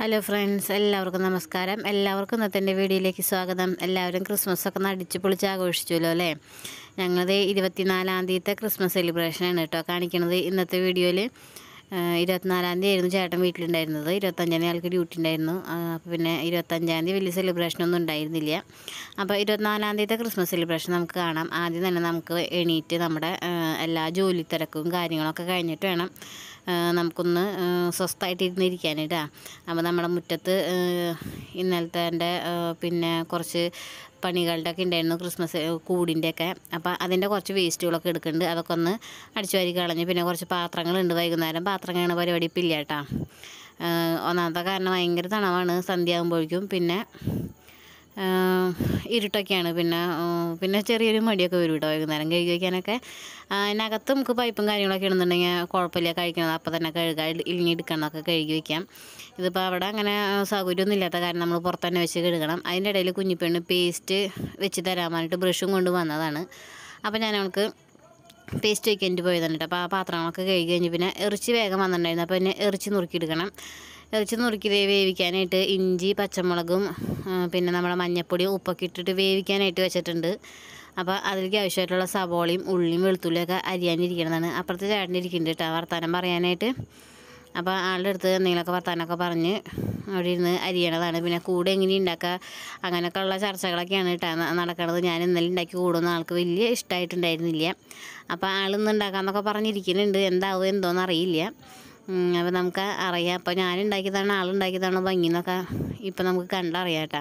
hello friends എല്ലാവർക്കും നമസ്കാരം എല്ലാവർക്കും ഇന്നത്തെ എൻ്റെ വീഡിയോയിലേക്ക് സ്വാഗതം എല്ലാവരും ക്രിസ്മസ് ഒക്കെ അടിച്ച് പൊളിച്ച് ആഘോഷിച്ചല്ലോ അല്ലേ ഞങ്ങളത് ഇരുപത്തിനാലാം തീയതിത്തെ ക്രിസ്മസ് സെലിബ്രേഷനാണ് കേട്ടോ കാണിക്കണത് ഇന്നത്തെ വീഡിയോയിൽ ഇരുപത്തിനാലാം തീയതി ആയിരുന്നു ചേട്ടൻ വീട്ടിലുണ്ടായിരുന്നത് ഇരുപത്തഞ്ചാം തീയതി ആൾക്ക് ഡ്യൂട്ടി ഉണ്ടായിരുന്നു അപ്പോൾ പിന്നെ ഇരുപത്തഞ്ചാം തീയതി വലിയ സെലിബ്രേഷനൊന്നും ഉണ്ടായിരുന്നില്ല അപ്പോൾ ഇരുപത്തിനാലാം തീയതിത്തെ ക്രിസ്മസ് സെലിബ്രേഷൻ നമുക്ക് കാണാം ആദ്യം തന്നെ നമുക്ക് എണീറ്റ് നമ്മുടെ ആ, എല്ലാ ജോലി തിരക്കും കാര്യങ്ങളൊക്കെ കഴിഞ്ഞിട്ട് വേണം ആ, നമുക്കൊന്ന് ആ, സ്വസ്ഥമായിട്ട് ഇരുന്നിരിക്കാനായിട്ടാ അപ്പോൾ നമ്മുടെ മുറ്റത്ത് ആ, ഇന്നലത്തെ എൻ്റെ ആ, പിന്നെ കുറച്ച് പണികളുടെ ഒക്കെ ഉണ്ടായിരുന്നു ക്രിസ്മസ് കൂടിൻ്റെ ഒക്കെ അപ്പോൾ അതിൻ്റെ കുറച്ച് വേസ്റ്റുകളൊക്കെ എടുക്കുന്നുണ്ട് അതൊക്കെ ഒന്ന് അടിച്ചു വാരി കളഞ്ഞ് പിന്നെ കുറച്ച് പാത്രങ്ങളുണ്ട് വൈകുന്നേരം പാത്രം കഴിയണ പരിപാടി ഇപ്പം ഇല്ല കേട്ടോ ആ, ഒന്നാമത്തെ കാരണം ഭയങ്കര തണവാണ് സന്ധ്യ ആകുമ്പോഴേക്കും പിന്നെ ആ, ഇരുട്ടൊക്കെയാണ് പിന്നെ ആ, പിന്നെ ചെറിയൊരു മടിയൊക്കെ വരും കേട്ടോ വൈകുന്നേരം കഴുകി വയ്ക്കാനൊക്കെ ആ, അതിനകത്ത് നമുക്ക് പൈപ്പും കാര്യങ്ങളൊക്കെ ഇടുന്നുണ്ടെങ്കിൽ കുഴപ്പമില്ല കഴിക്കണത് അപ്പോൾ തന്നെ കഴുകാൻ ഇല്ലെങ്കിൽ എടുക്കണമൊക്കെ കഴുകി വയ്ക്കാം ഇതിപ്പോൾ അവിടെ അങ്ങനെ ആ, സൗകര്യമൊന്നും ഇല്ലാത്ത കാരണം നമ്മൾ പുറത്ത് തന്നെ വെച്ച് കഴുകണം അതിൻ്റെ ഇടയിൽ കുഞ്ഞിപ്പെണ്ണ് പേസ്റ്റ് വെച്ച് തരാൻ വേണ്ടിയിട്ട് ബ്രഷും കൊണ്ട് വന്നതാണ് അപ്പോൾ ഞാൻ അവൾക്ക് പേസ്റ്റ് വയ്ക്കേണ്ടി പോയതാണ് കേട്ടോ അപ്പോൾ ആ പാത്രങ്ങളൊക്കെ കഴുകി കഴിഞ്ഞ് പിന്നെ ഇറച്ചി വേഗം വന്നിട്ടുണ്ടായിരുന്നു അപ്പോൾ പിന്നെ ഇറച്ചി നുറുക്കിയെടുക്കണം ഇറച്ചി നുറുക്കി ദേ വേവിക്കാനായിട്ട് ഇഞ്ചി പച്ചമുളകും ആ, പിന്നെ നമ്മുടെ മഞ്ഞപ്പൊടിയും ഉപ്പൊക്കെ ഇട്ടിട്ട് വേവിക്കാനായിട്ട് വെച്ചിട്ടുണ്ട് അപ്പോൾ അതിലേക്ക് ആവശ്യമായിട്ടുള്ള സവോളയും ഉള്ളിയും വെളുത്തുള്ളിയൊക്കെ അരിയാനിരിക്കണതാണ് അപ്പുറത്ത് ചേട്ടൻ ഇരിക്കുന്നുണ്ട് കേട്ടോ വർത്താനം പറയാനായിട്ട് അപ്പോൾ ആളുടെ അടുത്ത് എന്തെങ്കിലുമൊക്കെ വർത്താനമൊക്കെ പറഞ്ഞ് അവിടെ ഇരുന്ന് അരിയണതാണ് പിന്നെ കൂടെ എങ്ങനെ ഉണ്ടാക്കുക അങ്ങനെയൊക്കെ ഉള്ള ചർച്ചകളൊക്കെയാണ് കേട്ടോ ന- നടക്കണത് ഞാൻ ഇന്നലെ ഉണ്ടാക്കി കൂടുന്ന ആൾക്ക് വലിയ ഇഷ്ടമായിട്ടുണ്ടായിരുന്നില്ല അപ്പോൾ ആളിന്ന് ഉണ്ടാക്കാമെന്നൊക്കെ പറഞ്ഞിരിക്കുന്നുണ്ട് എന്താവും എന്തോന്ന് അറിയില്ല ഉം, അപ്പോൾ നമുക്ക് അറിയാം അപ്പോൾ ഞാൻ ഉണ്ടാക്കിയതാണ് ആളുണ്ടാക്കിയതാണോ ഭംഗി എന്നൊക്കെ ഇപ്പം നമുക്ക് കണ്ടറിയാം കേട്ടോ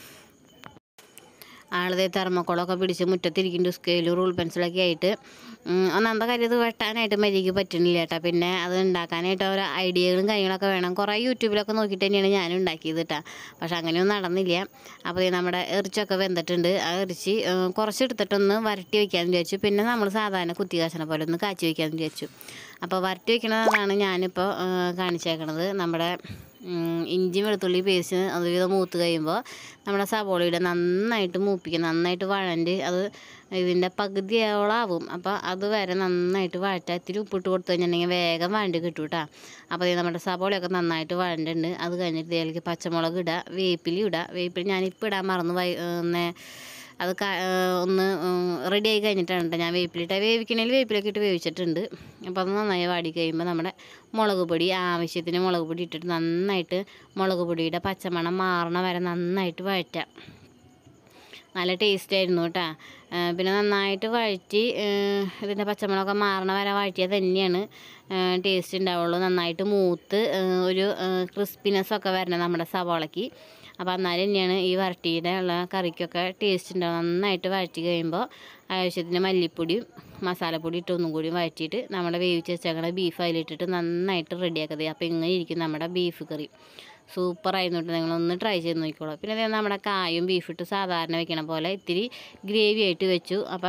ആളതേ തെർമക്കോളൊക്കെ പിടിച്ച് മുറ്റത്തിരിക്കുന്നുണ്ട് സ്കെയിലും റൂൾ പെൻസിലൊക്കെ ആയിട്ട് ഉം, ഒന്നാമത്തെ കാര്യം ഇത് വെട്ടാനായിട്ട് മര്യാദയ്ക്ക് പറ്റുന്നില്ല കേട്ടോ പിന്നെ അത് ഉണ്ടാക്കാനായിട്ട് ഓരോ ഐഡിയകളും കാര്യങ്ങളൊക്കെ വേണം കുറേ യൂട്യൂബിലൊക്കെ നോക്കിയിട്ട് തന്നെയാണ് ഞാനും ഉണ്ടാക്കിയത് കേട്ടോ പക്ഷെ അങ്ങനെയൊന്നും നടന്നില്ല അപ്പോൾ ദേ നമ്മുടെ ഇറച്ചിയൊക്കെ വെന്തിട്ടുണ്ട് ആ ഇറച്ചി ഏഹ്, കുറച്ചെടുത്തിട്ടൊന്ന് വരട്ടി വയ്ക്കാമെന്ന് വിചാരിച്ചു പിന്നെ നമ്മൾ സാധാരണ കുത്തി കാച്ചണ പോലെ ഒന്ന് കാച്ചി വയ്ക്കാമെന്ന് വിചാരിച്ചു അപ്പോൾ വരട്ടി വയ്ക്കണതാണ് ഞാനിപ്പോൾ ഏഹ്, കാണിച്ചേക്കണത് നമ്മുടെ ഉം, ഇഞ്ചി വെളുത്തുള്ളി പേസ്റ്റ് അതുവിധം മൂത്ത് കഴിയുമ്പോൾ നമ്മുടെ സവോളയുടെ നന്നായിട്ട് മൂപ്പിക്കുക നന്നായിട്ട് വഴണ്ട് അത് ഇതിൻ്റെ പകുതിയോളാവും അപ്പോൾ അത് വരെ നന്നായിട്ട് വഴറ്റുക ഇത്തിരി ഉപ്പിട്ട് കൊടുത്തു കഴിഞ്ഞിട്ടുണ്ടെങ്കിൽ വേഗം വഴണ്ട് കിട്ടും കേട്ടോ അപ്പോൾ ഇത് നമ്മുടെ സവോളയൊക്കെ നന്നായിട്ട് വഴണ്ടുണ്ട് അത് കഴിഞ്ഞിട്ട് ഇതിലേക്ക് പച്ചമുളക് ഇടുക വേപ്പിലി ഇടുക വേപ്പിലി ഞാനിപ്പോൾ ഇടാൻ മറന്നു വൈ നേ അത് ക ഒന്ന് റെഡി ആയി കഴിഞ്ഞിട്ടാണ് കേട്ടോ ഞാൻ വേപ്പിലിട്ട് വേവിക്കണേൽ വേപ്പിലൊക്കെ ഇട്ട് വേവിച്ചിട്ടുണ്ട് അപ്പോൾ അത് നന്നായി വാടി കഴിയുമ്പോൾ നമ്മുടെ മുളക് പൊടി ആവശ്യത്തിന് മുളക് പൊടി ഇട്ടിട്ട് നന്നായിട്ട് മുളക് പൊടിയുടെ പച്ചമണം മാറണ വരെ നന്നായിട്ട് വഴറ്റുക നല്ല ടേസ്റ്റ് ആയിരുന്നു കേട്ടോ പിന്നെ നന്നായിട്ട് വഴറ്റി ഇതിൻ്റെ പച്ചമുളകൊക്കെ മാറണ വരെ വഴറ്റിയാൽ തന്നെയാണ് ടേസ്റ്റ് ഉണ്ടാവുള്ളൂ നന്നായിട്ട് മൂത്ത് ആ, ഒരു ക്രിസ്പിനെസ് ഒക്കെ വരണം നമ്മുടെ സവാളയ്ക്ക് അപ്പോൾ അന്നാലും തന്നെയാണ് ഈ വരട്ടിയുടെ ഉള്ള കറിക്കൊക്കെ ടേസ്റ്റ് ഉണ്ടാവും നന്നായിട്ട് വഴറ്റി കഴിയുമ്പോൾ ആവശ്യത്തിന് മല്ലിപ്പൊടിയും മസാലപ്പൊടി ഇട്ട് ഒന്നും കൂടി വഴറ്റിയിട്ട് നമ്മുടെ വേവിച്ച് വെച്ചേക്കണ ബീഫ് അതിലിട്ടിട്ട് നന്നായിട്ട് റെഡിയാക്കുന്നത് അപ്പോൾ ഇങ്ങനെ ഇരിക്കും നമ്മുടെ ബീഫ് കറി സൂപ്പറായിരുന്നു കേട്ടോ നിങ്ങളൊന്ന് ട്രൈ ചെയ്ത് നോക്കിക്കോളൂ പിന്നെ ദേ നമ്മുടെ കായും ബീഫ് ഇട്ട് സാധാരണ വെക്കണ പോലെ ഇത്തിരി ഗ്രേവി ആയിട്ട് വെച്ചു അപ്പോൾ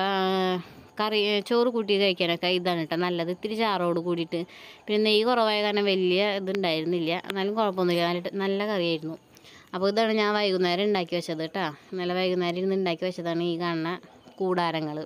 കറി ചോറ് കൂട്ടി കഴിക്കാനൊക്കെ ഇതാണ് കേട്ടോ നല്ലത് ഇത്തിരി ചാറോട് കൂടിയിട്ട് പിന്നെ നെയ്യ് കുറവായ കാരണം വലിയ ഇതുണ്ടായിരുന്നില്ല എന്നാലും കുഴപ്പമൊന്നുമില്ല നല്ല നല്ല കറിയായിരുന്നു അപ്പോൾ ഇതാണ് ഞാൻ വൈകുന്നേരം ഉണ്ടാക്കി വെച്ചത് കേട്ടോ ഇന്നലെ വൈകുന്നേരം ഇരുന്ന് ഉണ്ടാക്കി വെച്ചതാണ് ഈ കാണുന്ന കൂടാരങ്ങൾ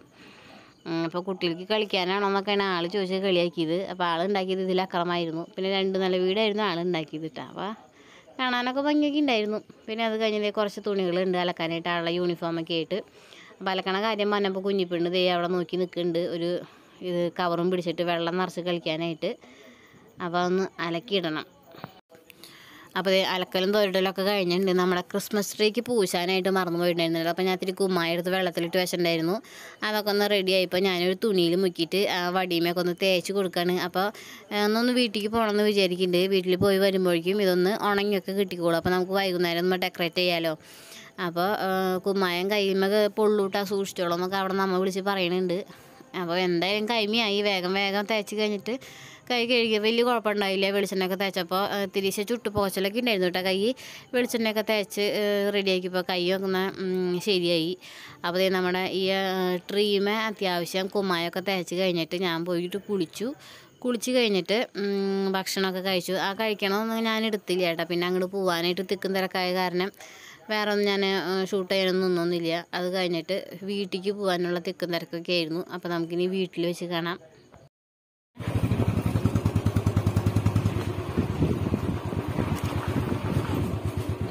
അപ്പോൾ കുട്ടികൾക്ക് കളിക്കാനാണോ എന്നൊക്കെയാണ് ആൾ ചോദിച്ച് കളിയാക്കിയത് അപ്പോൾ ആൾ ഉണ്ടാക്കിയത് ഇതിൽ അക്രമമായിരുന്നു പിന്നെ രണ്ട് നില വീടായിരുന്നു ആൾ ഉണ്ടാക്കിയത് കേട്ടോ അപ്പോൾ കാണാനൊക്കെ ഭംഗിയൊക്കെ ഉണ്ടായിരുന്നു പിന്നെ അത് കഴിഞ്ഞ് കുറച്ച് തുണികളുണ്ട് അലക്കാനായിട്ട് ആളുടെ യൂണിഫോമൊക്കെ ആയിട്ട് അപ്പോൾ അലക്കണ കാര്യം പറഞ്ഞപ്പോൾ കുഞ്ഞിപ്പെണ്ണ് ദേ അവിടെ നോക്കി നിൽക്കുന്നുണ്ട് ഒരു ഇത് കവറും പിടിച്ചിട്ട് വെള്ളം നിറച്ച് കളിക്കാനായിട്ട് അപ്പോൾ ഒന്ന് അലക്കിയിടണം അപ്പോൾ ദേ അലക്കലും തോരിടലൊക്കെ കഴിഞ്ഞിട്ടുണ്ട് നമ്മുടെ ക്രിസ്മസ് ട്രീക്ക് പൂശാനായിട്ട് മറന്നു പോയിട്ടുണ്ടായിരുന്നല്ലോ അപ്പോൾ ഞാൻ ഇത്തിരി കുമ്മായി എടുത്ത് വെള്ളത്തിലിട്ട് വെച്ചിട്ടുണ്ടായിരുന്നു അതൊക്കെ ഒന്ന് റെഡി ആയപ്പോൾ ഞാനൊരു തുണിയിൽ മുക്കിയിട്ട് ആ വടിയുമൊക്കെ ഒന്ന് തേച്ച് കൊടുക്കുകയാണ് അപ്പോൾ ആ, ഒന്നൊന്ന് വീട്ടിലേക്ക് പോകണമെന്ന് വിചാരിക്കുന്നുണ്ട് വീട്ടിൽ പോയി വരുമ്പോഴേക്കും ഇതൊന്ന് ഉണങ്ങിയൊക്കെ കിട്ടിക്കോളും അപ്പോൾ നമുക്ക് വൈകുന്നേരം ഒന്ന് ഡെക്കറേറ്റ് ചെയ്യാമല്ലോ അപ്പോൾ ആ, കുമ്മായം കൈമൊക്കെ പൊള്ളൂട്ടാ സൂക്ഷിച്ചോളൂ എന്നൊക്കെ അവിടെ നമ്മ വിളിച്ച് പറയുന്നുണ്ട് അപ്പോൾ എന്തായാലും കൈമിയായി വേഗം വേഗം തേച്ച് കഴിഞ്ഞിട്ട് കൈ കഴുകി വലിയ കുഴപ്പമുണ്ടായില്ല വെളിച്ചെണ്ണയൊക്കെ തേച്ചപ്പോൾ തിരിച്ച് ചുട്ടു പോച്ചലൊക്കെ ഉണ്ടായിരുന്നു കേട്ടോ കൈ വെളിച്ചെണ്ണയൊക്കെ തേച്ച് റെഡിയാക്കിയപ്പോൾ കൈ വെക്കുന്ന ശരിയായി അപ്പോൾ ദേ നമ്മുടെ ഈ ട്രീമെ അത്യാവശ്യം കുമ്മായൊക്കെ തേച്ച് കഴിഞ്ഞിട്ട് ഞാൻ പോയിട്ട് കുളിച്ചു കുളിച്ച് കഴിഞ്ഞിട്ട് ഉം, ഭക്ഷണമൊക്കെ കഴിച്ചു ആ കഴിക്കണമെന്ന് ഞാൻ എടുത്തില്ല കേട്ടോ പിന്നെ അങ്ങോട്ട് പോകാനായിട്ട് തിക്കും തിരക്കായ കാരണം വേറെ ഒന്നും ഞാൻ ഷൂട്ട് ചെയ്യാനൊന്നും നിന്നൊന്നുമില്ല അത് കഴിഞ്ഞിട്ട് വീട്ടിലേക്ക് പോകാനുള്ള തിക്കും തിരക്കൊക്കെ ആയിരുന്നു അപ്പോൾ നമുക്കിനി വീട്ടിൽ വെച്ച് കാണാം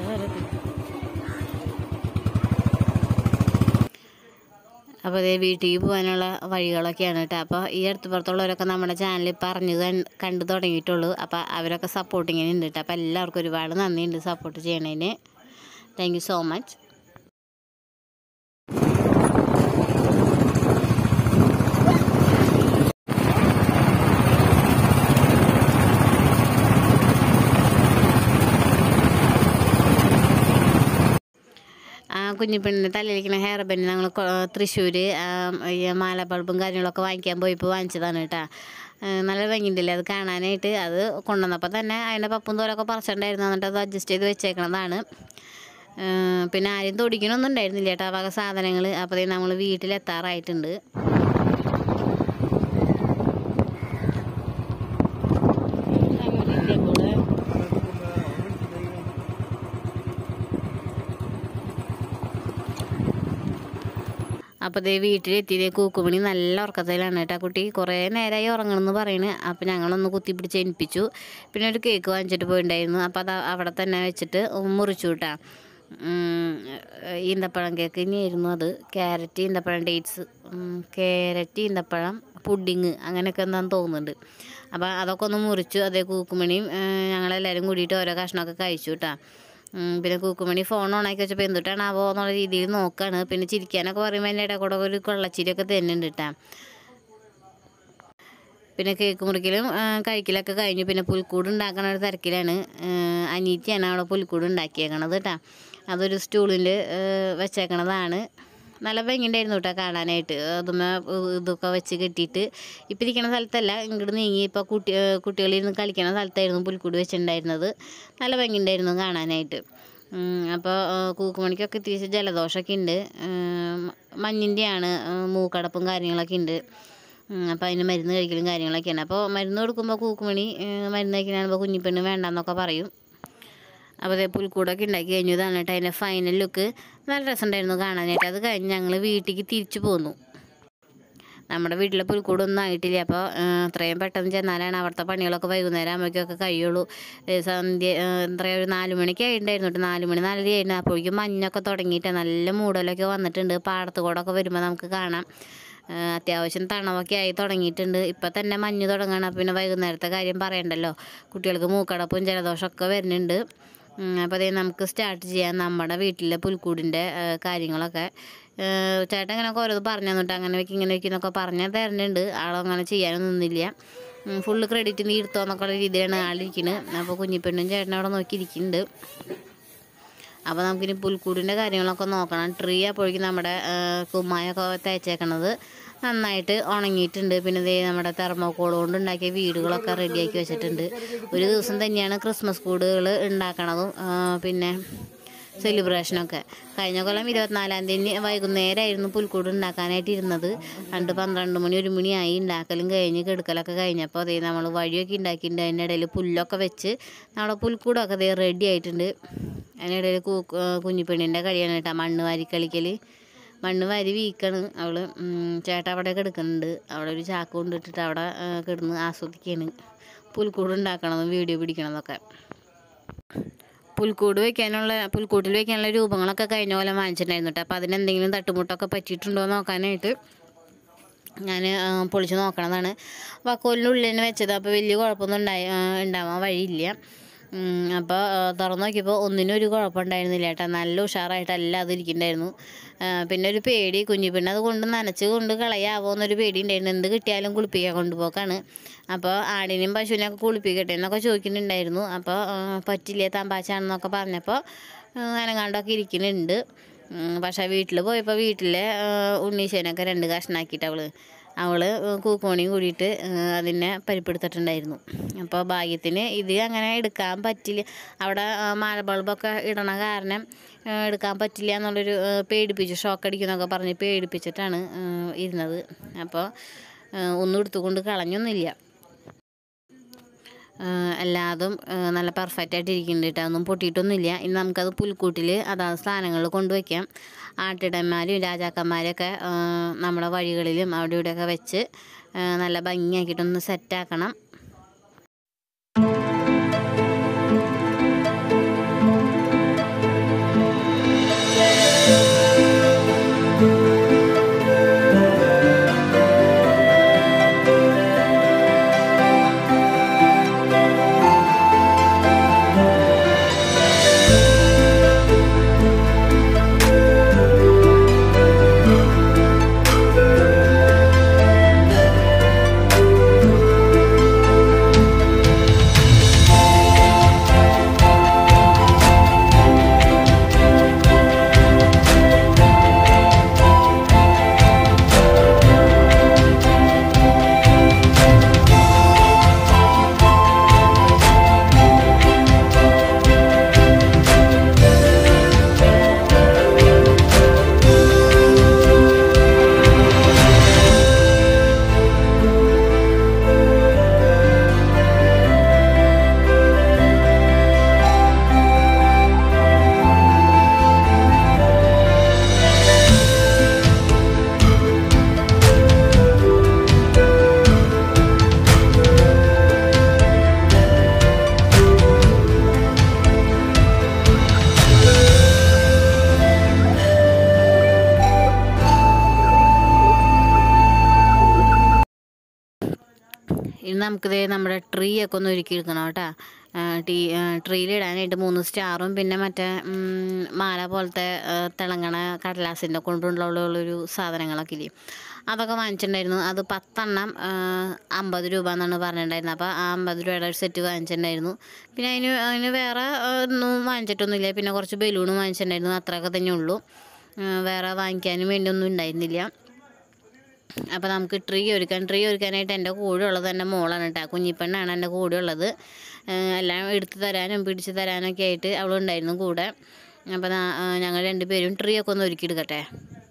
അപ്പോൾ അതേ വീട്ടിൽ പോകാനുള്ള വഴികളൊക്കെയാണ് കേട്ടോ അപ്പോൾ ഈ അടുത്ത് പുറത്തുള്ളവരൊക്കെ നമ്മുടെ ചാനൽ പറഞ്ഞ് കണ്ട് കണ്ടു തുടങ്ങിയിട്ടുള്ളൂ അപ്പോൾ അവരൊക്കെ സപ്പോർട്ടിങ്ങിന് ഉണ്ട് കേട്ടോ അപ്പോൾ എല്ലാവർക്കും ഒരുപാട് നന്ദിയുണ്ട് സപ്പോർട്ട് ചെയ്യണതിന് താങ്ക് യു സോ മച്ച് ആ കുഞ്ഞിപ്പെണ്ണിന് തലയിലിരിക്കുന്ന ഹെയർ ബാൻഡ് ഞങ്ങൾ തൃശ്ശൂർ ഈ മാല ബൾബും കാര്യങ്ങളൊക്കെ വാങ്ങിക്കാൻ പോയപ്പോൾ വാങ്ങിച്ചതാണ് കേട്ടോ നല്ല ഭംഗിയുണ്ടല്ലേ അത് കാണാനായിട്ട് അത് കൊണ്ടുവന്നപ്പോൾ തന്നെ അതിൻ്റെ പപ്പും തോലൊക്കെ പറിച്ചിട്ടുണ്ടായിരുന്നു എന്നിട്ട് അത് അഡ്ജസ്റ്റ് ചെയ്ത് വെച്ചേക്കണതാണ് ആ, പിന്നെ ആരും തൊടിക്കണമൊന്നും ഉണ്ടായിരുന്നില്ല കേട്ടോ ആ വക സാധനങ്ങൾ അപ്പോൾ നമ്മൾ വീട്ടിലെത്താറായിട്ടുണ്ട് അപ്പോൾ ദേ വീട്ടിലെത്തിയതേ കൂക്കുമണി നല്ല ഉറക്കത്തിലാണ് കേട്ടോ ആ കുട്ടി കുറേ നേരമായി ഉറങ്ങണമെന്ന് പറയുന്നത് അപ്പോൾ ഞങ്ങളൊന്ന് കുത്തിപ്പിടിച്ച് എനിപ്പിച്ചു പിന്നെ ഒരു കേക്ക് വാങ്ങിച്ചിട്ട് പോയിട്ടുണ്ടായിരുന്നു അപ്പോൾ അത് അവിടെ തന്നെ വെച്ചിട്ട് മുറിച്ചു കേട്ടാ ഈന്തപ്പഴം കേക്ക് ഇനിയായിരുന്നു അത് ക്യാരറ്റ് ഈന്തപ്പഴം ഡേറ്റ്സ് ക്യാരറ്റ് ഈന്തപ്പഴം പുഡിങ് അങ്ങനെയൊക്കെ എന്താണെന്ന് തോന്നുന്നുണ്ട് അപ്പോൾ അതൊക്കെ ഒന്ന് മുറിച്ചു അതേ കൂക്കുമണിയും ഏ, ഞങ്ങളെല്ലാവരും കൂടിയിട്ട് ഓരോ കഷ്ണമൊക്കെ കഴിച്ചു കേട്ടോ ഉം, പിന്നെ കൂക്കുമണി ഫോൺ ഓണാക്കി വെച്ചപ്പോൾ എന്തുട്ടാണാവോ എന്നുള്ള രീതിയിൽ നോക്കാണ് പിന്നെ ചിരിക്കാനൊക്കെ പറയുമ്പോൾ എൻ്റെ ഇടയിൽ കൂടെ ഒരു കൊള്ളച്ചിരിയൊക്കെ തന്നെയുണ്ട് കേട്ടോ പിന്നെ കേക്ക് മുറിക്കലും ആ, കഴിക്കലൊക്കെ കഴിഞ്ഞു പിന്നെ പുൽക്കൂട് ഉണ്ടാക്കണ ഒരു തിരക്കിലാണ് ആ, അനീറ്റിയാണ് അവിടെ പുൽക്കൂട് ഉണ്ടാക്കിയേക്കണത് കേട്ടോ അതൊരു സ്റ്റൂളിൽ വെച്ചേക്കണതാണ് നല്ല ഭംഗിയുണ്ടായിരുന്നു കേട്ടോ കാണാനായിട്ട് അതുമ്മ ഇതൊക്കെ വെച്ച് കെട്ടിയിട്ട് ഇപ്പം ഇരിക്കണ സ്ഥലത്തല്ല ഇങ്ങോട്ട് നീങ്ങി ഇപ്പോൾ കുട്ടി കുട്ടികളിരുന്ന് കളിക്കണ സ്ഥലത്തായിരുന്നു പുൽക്കൂട് വെച്ചിട്ടുണ്ടായിരുന്നത് നല്ല ഭംഗിയുണ്ടായിരുന്നു കാണാനായിട്ട് അപ്പോൾ കൂക്കുമണിക്കൊക്കെ ഇത്തിരി ജലദോഷമൊക്കെ ഉണ്ട് മഞ്ഞിൻ്റെയാണ് മൂക്കടപ്പും കാര്യങ്ങളൊക്കെ ഉണ്ട് അപ്പോൾ അതിന് മരുന്ന് കഴിക്കലും കാര്യങ്ങളൊക്കെയാണ് അപ്പോൾ മരുന്ന് കൊടുക്കുമ്പോൾ കൂക്കുമണി ഏഹ് മരുന്ന് കഴിക്കണാകുമ്പോൾ കുഞ്ഞിപ്പെണ്ണ് വേണ്ടെന്നൊക്കെ പറയും അപ്പോൾ അതേ പുൽക്കൂടൊക്കെ ഉണ്ടാക്കി കഴിഞ്ഞു ഇതാണ് കേട്ടോ അതിൻ്റെ ഫൈനൽ ലുക്ക് നല്ല രസമുണ്ടായിരുന്നു കാണാനായിട്ട് അത് കഴിഞ്ഞ് ഞങ്ങൾ വീട്ടിലേക്ക് തിരിച്ചു പോന്നു നമ്മുടെ വീട്ടിലെ പുൽക്കൂടൊന്നും ആയിട്ടില്ല അപ്പോൾ അത്രയും പെട്ടെന്ന് ചെന്നാലാണ് അവിടുത്തെ പണികളൊക്കെ വൈകുന്നേരം ആകുമ്പോഴേക്കൊക്കെ കഴിയുള്ളൂ ഏ, സന്ധ്യ ഏ, എന്താ പറയുക ഒരു നാല് മണിക്ക് ആയിട്ടുണ്ടായിരുന്നു കേട്ടോ നാല് മണി നാലര ആയിരുന്നു അപ്പോഴേക്കും മഞ്ഞൊക്കെ തുടങ്ങിയിട്ട് നല്ല മൂടലൊക്കെ വന്നിട്ടുണ്ട് പാടത്ത് കൂടൊക്കെ വരുമ്പോൾ നമുക്ക് കാണാം ആ, അത്യാവശ്യം തണവൊക്കെ ആയി തുടങ്ങിയിട്ടുണ്ട് ഇപ്പം തന്നെ മഞ്ഞ് തുടങ്ങണം അപ്പം പിന്നെ വൈകുന്നേരത്തെ കാര്യം പറയണ്ടല്ലോ കുട്ടികൾക്ക് മൂക്കടപ്പും ജലദോഷമൊക്കെ വരുന്നുണ്ട് അപ്പോൾ അതേ നമുക്ക് സ്റ്റാർട്ട് ചെയ്യാം നമ്മുടെ വീട്ടിലെ പുൽക്കൂടിൻ്റെ ആ, കാര്യങ്ങളൊക്കെ ആ, ചേട്ടൻ ഇങ്ങനെ ഓരോന്ന് പറഞ്ഞു തന്നിട്ട് അങ്ങനെ വെക്കും ഇങ്ങനെ വെക്കും എന്നൊക്കെ പറഞ്ഞ് തരുന്നുണ്ട് ആളങ്ങനെ ചെയ്യാനൊന്നും നിന്നില്ല ഫുള്ള് ക്രെഡിറ്റ് നീ എടുത്തോ എന്നൊക്കെയുള്ള രീതിയിലാണ് ആളിരിക്കുന്നത് അപ്പോൾ കുഞ്ഞിപ്പെണ്ണും ചേട്ടനും അവിടെ നോക്കിയിരിക്കുന്നുണ്ട് അപ്പോൾ നമുക്കിനി പുൽക്കൂടിൻ്റെ കാര്യങ്ങളൊക്കെ നോക്കണം ട്രീ അപ്പോഴേക്കും നമ്മുടെ ആ, കുമ്മായൊക്കെ തേച്ചേക്കണത് നന്നായിട്ട് ഉണങ്ങിയിട്ടുണ്ട് പിന്നെ ദേ നമ്മുടെ തെർമോക്കോൾ കൊണ്ട് ഉണ്ടാക്കിയ വീടുകളൊക്കെ റെഡിയാക്കി വെച്ചിട്ടുണ്ട് ഒരു ദിവസം തന്നെയാണ് ക്രിസ്മസ് കൂടുകൾ ഉണ്ടാക്കണതും ആ, പിന്നെ സെലിബ്രേഷനൊക്കെ കഴിഞ്ഞ കൊല്ലം ഇരുപത്തിനാലാം തീയതി വൈകുന്നേരമായിരുന്നു പുൽക്കൂട് ഉണ്ടാക്കാനായിട്ട് ഇരുന്നത് രണ്ട് പന്ത്രണ്ട് മണി ഒരു മണിയായി ഉണ്ടാക്കലും കഴിഞ്ഞ് കെടുക്കലൊക്കെ കഴിഞ്ഞപ്പോൾ അതേ നമ്മൾ വഴിയൊക്കെ ഉണ്ടാക്കിയിട്ടുണ്ട് അതിൻ്റെ ഇടയിൽ പുല്ലൊക്കെ വെച്ച് നമ്മുടെ പുൽക്കൂടൊക്കെ അതേ റെഡി ആയിട്ടുണ്ട് അതിനിടയിൽ കൂ കുഞ്ഞിപ്പെണ്ണിൻ്റെ കളിയാണ് കേട്ടോ മണ്ണ് വാരി കളിക്കൽ മണ്ണ് വാരി വീക്കാണ് അവൾ ചേട്ടൻ അവിടെ കിടക്കുന്നുണ്ട് അവിടെ ഒരു ചാക്ക് കൊണ്ടിട്ടിട്ട് അവിടെ ആ, കിടന്ന് ആസ്വദിക്കുകയാണ് പുൽക്കൂട് ഉണ്ടാക്കണതും വീഡിയോ പിടിക്കണതൊക്കെ പുൽക്കൂട് വെക്കാനുള്ള പുൽക്കൂട്ടിൽ വെക്കാനുള്ള രൂപങ്ങളൊക്കെ കഴിഞ്ഞ പോലെ വാങ്ങിച്ചിട്ടുണ്ടായിരുന്നു കേട്ടോ അപ്പോൾ അതിനെന്തെങ്കിലും തട്ടുമുട്ടൊക്കെ പറ്റിയിട്ടുണ്ടോ എന്ന് നോക്കാനായിട്ട് ഞാൻ പൊളിച്ച് നോക്കണതാണ് വക്കോലിൻ്റെ ഉള്ളിൽ തന്നെ വെച്ചത് അപ്പോൾ വലിയ കുഴപ്പമൊന്നും ഉണ്ടായി ആ, ഉണ്ടാവാൻ വഴിയില്ല അപ്പോൾ തുറന്ന് നോക്കിയപ്പോൾ ഒന്നിനും ഒരു കുഴപ്പമുണ്ടായിരുന്നില്ല കേട്ടോ നല്ല ഉഷാറായിട്ട് എല്ലാം അത് ഇരിക്കുന്നുണ്ടായിരുന്നു ആ, പിന്നെ ഒരു പേടി കുഞ്ഞു പിന്നെ അത് കൊണ്ട് നനച്ച് കൊണ്ട് കളയാവോ എന്നൊരു പേടി ഉണ്ടായിരുന്നു എന്ത് കിട്ടിയാലും കുളിപ്പിക്കാൻ കൊണ്ടുപോക്കാണ് അപ്പോൾ ആടിനെയും പശുവിനെയൊക്കെ കുളിപ്പിക്കട്ടെ എന്നൊക്കെ ചോദിക്കുന്നുണ്ടായിരുന്നു അപ്പോൾ ആ, പറ്റില്ല തമ്പാച്ചാണെന്നൊക്കെ പറഞ്ഞപ്പോൾ അനങ്ങാണ്ടൊക്കെ ഇരിക്കുന്നുണ്ട് ഉം, പക്ഷേ വീട്ടിൽ പോയപ്പോൾ വീട്ടിലെ ഉണ്ണീശേനൊക്കെ രണ്ട് കഷ്ണാക്കിയിട്ട് അവള് അവള് കൂക്കോണിയും കൂടിയിട്ട് ആ, അതിനെ പരിപ്പെടുത്തിട്ടുണ്ടായിരുന്നു അപ്പോൾ ഭാഗ്യത്തിന് ഇത് അങ്ങനെ എടുക്കാൻ പറ്റില്ല അവിടെ ആ, മാല ബൾബൊക്കെ ഇടണ കാരണം ആ, എടുക്കാൻ പറ്റില്ല എന്നുള്ളൊരു ആ, പേടിപ്പിച്ചു ഷോക്ക് അടിക്കുന്നൊക്കെ പറഞ്ഞ് പേടിപ്പിച്ചിട്ടാണ് ആ, ഇരുന്നത് അപ്പോൾ ആ, ഒന്നും എടുത്തുകൊണ്ട് കളഞ്ഞൊന്നുമില്ല ആഹ് എല്ലാതും ആഹ് നല്ല പെർഫെക്റ്റ് ആയിട്ട് ഇരിക്കുന്നുണ്ട് കേട്ടോ ഒന്നും പൊട്ടിയിട്ടൊന്നുമില്ല ഇനി നമുക്കത് പുൽക്കൂട്ടിൽ അതാത് സ്ഥാനങ്ങളിൽ കൊണ്ടുവയ്ക്കാം ആട്ടിടന്മാരും രാജാക്കന്മാരൊക്കെ ആഹ് നമ്മുടെ വഴികളിലും അവിടെ ഇവിടെയൊക്കെ വെച്ച് ആഹ് നല്ല ഭംഗിയാക്കിയിട്ടൊന്ന് സെറ്റാക്കണം ഇനി നമുക്കിത് നമ്മുടെ ട്രീ ഒക്കെ ഒന്ന് ഒരുക്കി എടുക്കണം കേട്ടോ ടീ ട്രീയിലിടാനായിട്ട് മൂന്ന് സ്റ്റാറും പിന്നെ മറ്റേ ഉം, മാല പോലത്തെ ആ, തിളങ്ങണ കടലാസിൻ്റെ കൊണ്ടുള്ളൊരു സാധനങ്ങളൊക്കെ ഇല്ലേ അതൊക്കെ വാങ്ങിച്ചിട്ടുണ്ടായിരുന്നു അത് പത്തെണ്ണം ആ, അമ്പത് രൂപ എന്നാണ് പറഞ്ഞിട്ടുണ്ടായിരുന്നത് അപ്പോൾ ആ അമ്പത് രൂപയുടെ ഒരു സെറ്റ് വാങ്ങിച്ചിട്ടുണ്ടായിരുന്നു പിന്നെ അതിന് അതിന് വേറെ ആ, ഒന്നും വാങ്ങിച്ചിട്ടൊന്നുമില്ല പിന്നെ കുറച്ച് ബലൂണും വാങ്ങിച്ചിട്ടുണ്ടായിരുന്നു അത്രയൊക്കെ തന്നെ ഉള്ളൂ ആ, വേറെ വാങ്ങിക്കാനും വേണ്ടി ഒന്നും ഉണ്ടായിരുന്നില്ല അപ്പോൾ നമുക്ക് ട്രീ ഒരുക്കാൻ ട്രീ ഒരുക്കാനായിട്ട് എൻ്റെ കൂടെ ഉള്ളത് എൻ്റെ മോളാണ് കേട്ടോ കുഞ്ഞിപ്പെണ്ണാണ് എൻ്റെ കൂടെ ഉള്ളത് ഏഹ് എല്ലാം എടുത്ത് തരാനും പിടിച്ച് തരാനൊക്കെ ആയിട്ട് അവളുണ്ടായിരുന്നു കൂടെ അപ്പോൾ ഞങ്ങൾ രണ്ടുപേരും ട്രീ ഒക്കെ ഒന്ന് ഒരുക്കിയെടുക്കട്ടെ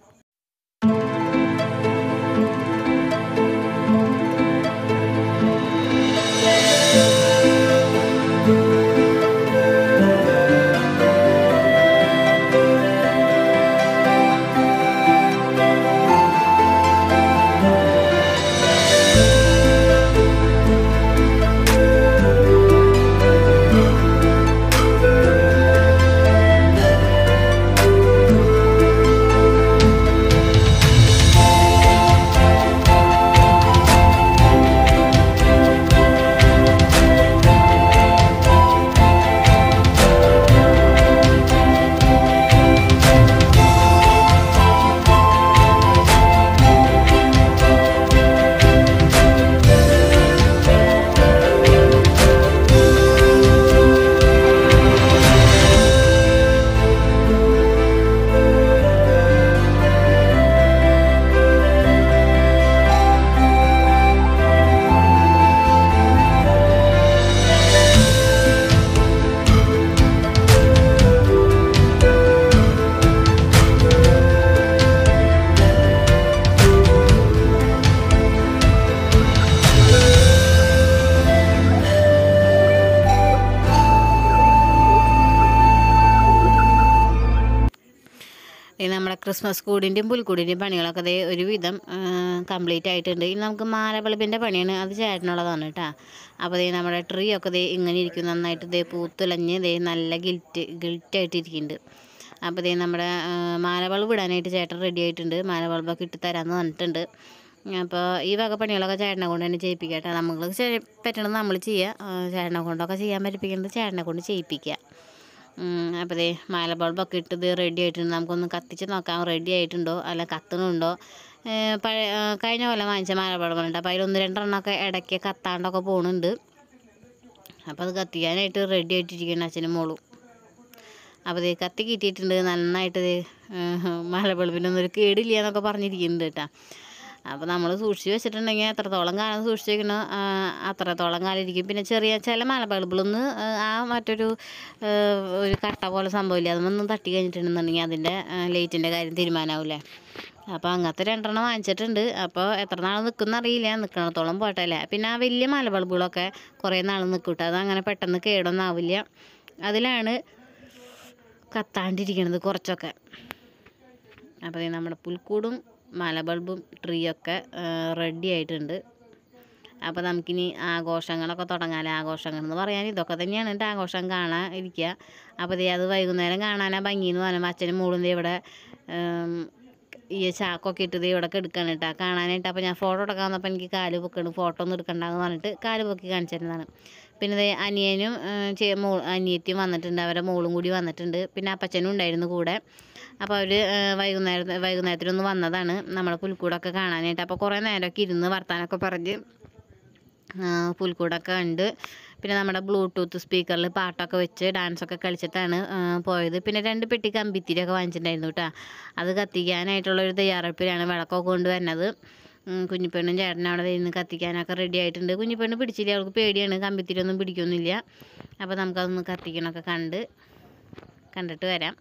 ഈ നമ്മുടെ ക്രിസ്മസ് കൂടിൻ്റെയും പുൽക്കൂടിൻ്റെയും പണികളൊക്കെ ദേ ഒരുവിധം കംപ്ലീറ്റ് ആയിട്ടുണ്ട് ഇനി നമുക്ക് മാലബൾബിൻ്റെ പണിയാണ് അത് ചേട്ടനുള്ളതാണ് കേട്ടോ അപ്പോൾ ദേ നമ്മുടെ ട്രീ ഒക്കെ ദേ ഇങ്ങനെ ഇരിക്കും നന്നായിട്ട് ദേ പൂത്തുലഞ്ഞ് ദേ നല്ല ഗിൽറ്റ് ഗിൽറ്റായിട്ട് ഇരിക്കുന്നുണ്ട് അപ്പോൾ ദേ നമ്മുടെ ആ, മാലബൾബ് ഇടാനായിട്ട് ചേട്ടൻ റെഡി ആയിട്ടുണ്ട് മാലബൾബൊക്കെ ഇട്ട് തരാമെന്ന് പറഞ്ഞിട്ടുണ്ട് അപ്പോൾ ഈ വക പണികളൊക്കെ ചേട്ടനെ കൊണ്ട് തന്നെ ചെയ്യിപ്പിക്കട്ടെ നമുക്ക് ചെ- പറ്റണത് നമ്മൾ ചെയ്യുക ആ, ചേട്ടനെ കൊണ്ടൊക്കെ ചെയ്യാൻ പറ്റിപ്പിക്കുന്നത് ചേട്ടനെ കൊണ്ട് ചെയ്യിപ്പിക്കുക അപ്പോൾ ദേ മാല ബൾബൊക്കെ ഇട്ട് ഇത് റെഡി ആയിട്ടുണ്ട് നമുക്കൊന്ന് കത്തിച്ച് നോക്കാം റെഡി ആയിട്ടുണ്ടോ അല്ല കത്തുന്നുണ്ടോ ഏ, പഴയ ആ, കഴിഞ്ഞ കൊല്ലം വാങ്ങിച്ച മാല ബൾബുണ്ട് അപ്പോൾ അതിൽ ഒന്ന് രണ്ടെണ്ണമൊക്കെ ഇടയ്ക്ക് കത്താണ്ടൊക്കെ പോകുന്നുണ്ട് അപ്പോൾ അത് കത്തിക്കാനായിട്ട് റെഡി ആയിട്ടിരിക്കണം അച്ഛനും മോളും അപ്പോൾ ഇത് കത്തി കിട്ടിയിട്ടുണ്ട് നന്നായിട്ട് ദേ, ഏഹ്, മാല ബൾബിനൊന്നും ഒരു കേടില്ല എന്നൊക്കെ പറഞ്ഞിരിക്കുന്നുണ്ട് കേട്ടോ അപ്പോൾ നമ്മൾ സൂക്ഷിച്ച് വെച്ചിട്ടുണ്ടെങ്കിൽ എത്രത്തോളം കാലം സൂക്ഷിച്ച് വെക്കണോ ആ, അത്രത്തോളം കാലം ഇരിക്കും പിന്നെ ചെറിയ ചില മാല ബൾബിളൊന്ന് ആ മറ്റൊരു ഏഹ്, ഒരു കട്ട പോലെ സംഭവമില്ല അതൊന്നും തട്ടി കഴിഞ്ഞിട്ടുണ്ടെന്നുണ്ടെങ്കിൽ അതിൻ്റെ ലൈറ്റിൻ്റെ കാര്യം തീരുമാനമാവില്ലേ അപ്പോൾ അങ്ങനത്തെ രണ്ടെണ്ണം വാങ്ങിച്ചിട്ടുണ്ട് അപ്പോൾ എത്ര നാൾ നിൽക്കുന്ന അറിയില്ല നിൽക്കണത്തോളം പോട്ടെ അല്ലേ പിന്നെ ആ വലിയ മാല ബൾബുകളൊക്കെ കുറേ നാൾ നിൽക്കും കേട്ടോ അതങ്ങനെ പെട്ടെന്ന് കേടൊന്നും ആവില്ല അതിലാണ് കത്താണ്ടിരിക്കണത് കുറച്ചൊക്കെ അപ്പോൾ ദേ നമ്മുടെ പുൽക്കൂടും മല ബൾബും ട്രീ ഒക്കെ റെഡി ആയിട്ടുണ്ട് അപ്പോൾ നമുക്കിനി ആഘോഷങ്ങളൊക്കെ തുടങ്ങാമല്ലോ ആഘോഷങ്ങൾ എന്ന് പറയാൻ ഇതൊക്കെ തന്നെയാണ് എൻ്റെ ആഘോഷം കാണാൻ ഇരിക്കുക അപ്പോൾ ദേ അത് വൈകുന്നേരം കാണാനാ ഭംഗി എന്ന് പറയുമ്പോൾ അച്ഛനും മോളും ദേ ഇവിടെ ഉം, ഈ ചാക്കൊക്കെ ഇട്ട് ദേ ഇവിടെ എടുക്കാണ് കേട്ടോ കാണാനായിട്ട് അപ്പോൾ ഞാൻ ഫോട്ടോ എടുക്കാൻ വന്നപ്പോൾ എനിക്ക് കാല് പൊക്കണം ഫോട്ടോ ഒന്നും എടുക്കണ്ടെന്ന് പറഞ്ഞിട്ട് കാല് പൊക്കി കാണിച്ചിരുന്നതാണ് പിന്നെ ദേ അനിയനും ഉം, ചെ മോ അനിയത്തിയും വന്നിട്ടുണ്ട് അവരുടെ മോളും കൂടി വന്നിട്ടുണ്ട് പിന്നെ അപ്പച്ചനും ഉണ്ടായിരുന്നു കൂടെ അപ്പോൾ അവർ വൈകുന്നേരം വൈകുന്നേരത്തിനൊന്ന് വന്നതാണ് നമ്മുടെ പുൽക്കൂടൊക്കെ കാണാനായിട്ട് അപ്പോൾ കുറേ നേരമൊക്കെ ഇരുന്ന് വർത്താനമൊക്കെ പറഞ്ഞ് ആ, പുൽക്കൂടൊക്കെ ഉണ്ട് പിന്നെ നമ്മുടെ ബ്ലൂടൂത്ത് സ്പീക്കറിൽ പാട്ടൊക്കെ വെച്ച് ഡാൻസൊക്കെ കളിച്ചിട്ടാണ് ആ, പോയത് പിന്നെ രണ്ട് പെട്ടി കമ്പിത്തിരിയൊക്കെ വാങ്ങിച്ചിട്ടുണ്ടായിരുന്നു കേട്ടോ അത് കത്തിക്കാനായിട്ടുള്ളൊരു തയ്യാറെടുപ്പിലാണ് വിളക്കൊക്കെ കൊണ്ടുവരുന്നത് ഉം, കുഞ്ഞിപ്പെണ്ണും ചേട്ടനും അവിടെ ഇരുന്ന് കത്തിക്കാനൊക്കെ റെഡി ആയിട്ടുണ്ട് കുഞ്ഞിപ്പെണ്ണ് പിടിച്ചില്ല അവൾക്ക് പേടിയാണ് കമ്പിത്തിരി ഒന്നും പിടിക്കൊന്നുമില്ല അപ്പോൾ നമുക്കതൊന്ന് കത്തിക്കണമൊക്കെ കണ്ട് കണ്ടിട്ട് വരാം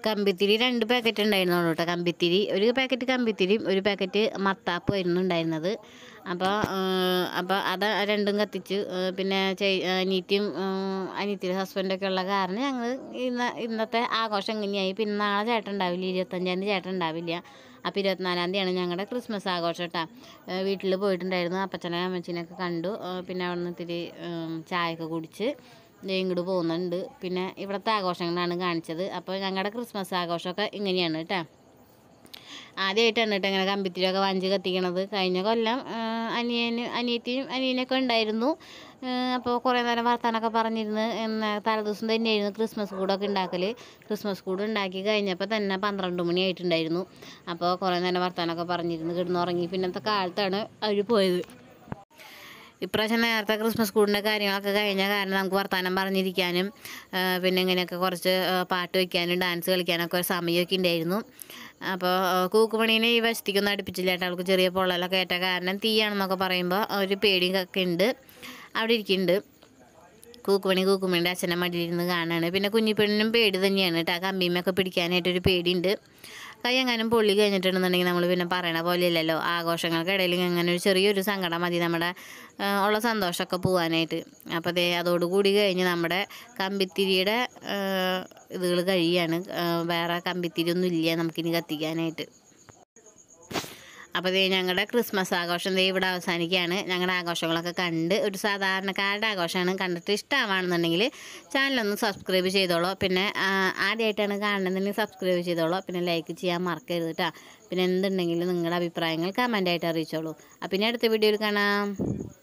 കമ്പിത്തിരി രണ്ട് പാക്കറ്റ് ഉണ്ടായിരുന്നുള്ളൂ കേട്ടോ കമ്പിത്തിരി ഒരു പാക്കറ്റ് കമ്പിത്തിരിയും ഒരു പാക്കറ്റ് മത്താപ്പും ആയിരുന്നു ഉണ്ടായിരുന്നത് അപ്പോൾ അപ്പോൾ അത് രണ്ടും കത്തിച്ച് ആ, പിന്നെ ചേ- അനിയത്തിയും ആ, അനിയത്തിയുടെ ഹസ്ബൻഡൊക്കെ ഉള്ള കാരണം ഞങ്ങൾ ഇന്ന് ഇന്നത്തെ ആഘോഷം എങ്ങനെയായി പിന്നെ നാളെ ചേട്ടൻ ഉണ്ടാവില്ല ഇരുപത്തഞ്ചാം തീയതി ചേട്ടൻ ഉണ്ടാവില്ല അപ്പോൾ ഇരുപത്തിനാലാം തീയതിയാണ് ഞങ്ങളുടെ ക്രിസ്മസ് ആഘോഷം കേട്ടോ വീട്ടിൽ പോയിട്ടുണ്ടായിരുന്നു അപ്പച്ചനെ അമ്മച്ചിനെയൊക്കെ കണ്ടു ആ, പിന്നെ അവിടെ നിന്ന് ഇത്തിരി ഉം, ചായയൊക്കെ കുടിച്ച് ദേ ഇങ്ങോട്ട് പോകുന്നുണ്ട് പിന്നെ ഇവിടുത്തെ ആഘോഷങ്ങളാണ് കാണിച്ചത് അപ്പോൾ ഞങ്ങളുടെ ക്രിസ്മസ് ആഘോഷമൊക്കെ ഇങ്ങനെയാണ് കേട്ടോ ആദ്യമായിട്ടാണ് കേട്ടോ ഇങ്ങനെ കമ്പിത്തിരിയൊക്കെ വാഞ്ചി കത്തിക്കണത് കഴിഞ്ഞ കൊല്ലം ആ, അനിയന് അനിയത്തിയും അനിയനൊക്കെ ഉണ്ടായിരുന്നു അപ്പോൾ കുറേ നേരം വർത്താനൊക്കെ പറഞ്ഞിരുന്ന് എന്നാ തലേദിവസം തന്നെയായിരുന്നു ക്രിസ്മസ് കൂടൊക്കെ ഉണ്ടാക്കൽ ക്രിസ്മസ് കൂട് ഉണ്ടാക്കി കഴിഞ്ഞപ്പോൾ തന്നെ പന്ത്രണ്ട് മണിയായിട്ടുണ്ടായിരുന്നു അപ്പോൾ കുറേ നേരം വർത്താനൊക്കെ പറഞ്ഞിരുന്ന് കിടന്നുറങ്ങി പിന്നത്തെ കാലത്താണ് അവർ പോയത് ഇപ്രാവശ്യം നേരത്തെ ക്രിസ്മസ് കൂടിൻ്റെ കാര്യങ്ങളൊക്കെ കഴിഞ്ഞ കാരണം നമുക്ക് വർത്തമാനം പറഞ്ഞിരിക്കാനും ആ, പിന്നെ ഇങ്ങനെയൊക്കെ കുറച്ച് ആ, പാട്ട് വയ്ക്കാനും ഡാൻസ് കളിക്കാനൊക്കെ ഒരു സമയമൊക്കെ ഉണ്ടായിരുന്നു അപ്പോൾ കൂക്കുമണീനെ ഈ വശത്തേക്കൊന്നും അടുപ്പിച്ചില്ല കേട്ടോ അവൾക്ക് ചെറിയ പൊള്ളലൊക്കെ ഏറ്റ കാരണം തീയാണെന്നൊക്കെ പറയുമ്പോൾ ഒരു പേടിയൊക്കെ ഉണ്ട് അവിടെ ഇരിക്കുന്നുണ്ട് കൂക്കുമണി കൂക്കുമണിൻ്റെ അച്ഛനെ മടിയിലിരുന്ന് കാണാണ് പിന്നെ കുഞ്ഞിപ്പെണ്ണിനും പേടി തന്നെയാണ് കേട്ടോ ആ കമ്പിമ്മയൊക്കെ പിടിക്കാനായിട്ടൊരു പേടിയുണ്ട് കൈ എങ്ങാനും പൊള്ളി കഴിഞ്ഞിട്ടുണ്ടെന്നുണ്ടെങ്കിൽ നമ്മൾ പിന്നെ പറയണ പോലെ ഇല്ലല്ലോ ആഘോഷങ്ങൾക്കിടയിൽ അങ്ങനെ ഒരു ചെറിയൊരു സങ്കടം മതി നമ്മുടെ ആ, ഉള്ള സന്തോഷമൊക്കെ പോകാനായിട്ട് അപ്പോൾ അതേ അതോടുകൂടി കഴിഞ്ഞ് നമ്മുടെ കമ്പിത്തിരിയുടെ ഇതുകൾ കഴിയാണ് ആ, വേറെ കമ്പിത്തിരി ഒന്നും ഇല്ല നമുക്കിനി കത്തിക്കാനായിട്ട് അപ്പോൾ ദേ ഞങ്ങളുടെ ക്രിസ്മസ് ആഘോഷം ദേ ഇവിടെ അവസാനിക്കുകയാണ് ഞങ്ങളുടെ ആഘോഷങ്ങളൊക്കെ കണ്ട് ഒരു സാധാരണക്കാരുടെ ആഘോഷമാണ് കണ്ടിട്ട് ഇഷ്ടമാണെന്നുണ്ടെങ്കിൽ ചാനലൊന്ന് സബ്സ്ക്രൈബ് ചെയ്തോളൂ പിന്നെ ആ, ആദ്യമായിട്ടാണ് കാണുന്നതെങ്കിൽ സബ്സ്ക്രൈബ് ചെയ്തോളൂ പിന്നെ ലൈക്ക് ചെയ്യാൻ മറക്കരുത് കേട്ടോ പിന്നെ എന്തുണ്ടെങ്കിലും നിങ്ങളുടെ അഭിപ്രായങ്ങൾ കമൻ്റായിട്ട് അറിയിച്ചോളൂ അപ്പം ഇനി അടുത്ത വീഡിയോയിൽ കാണാം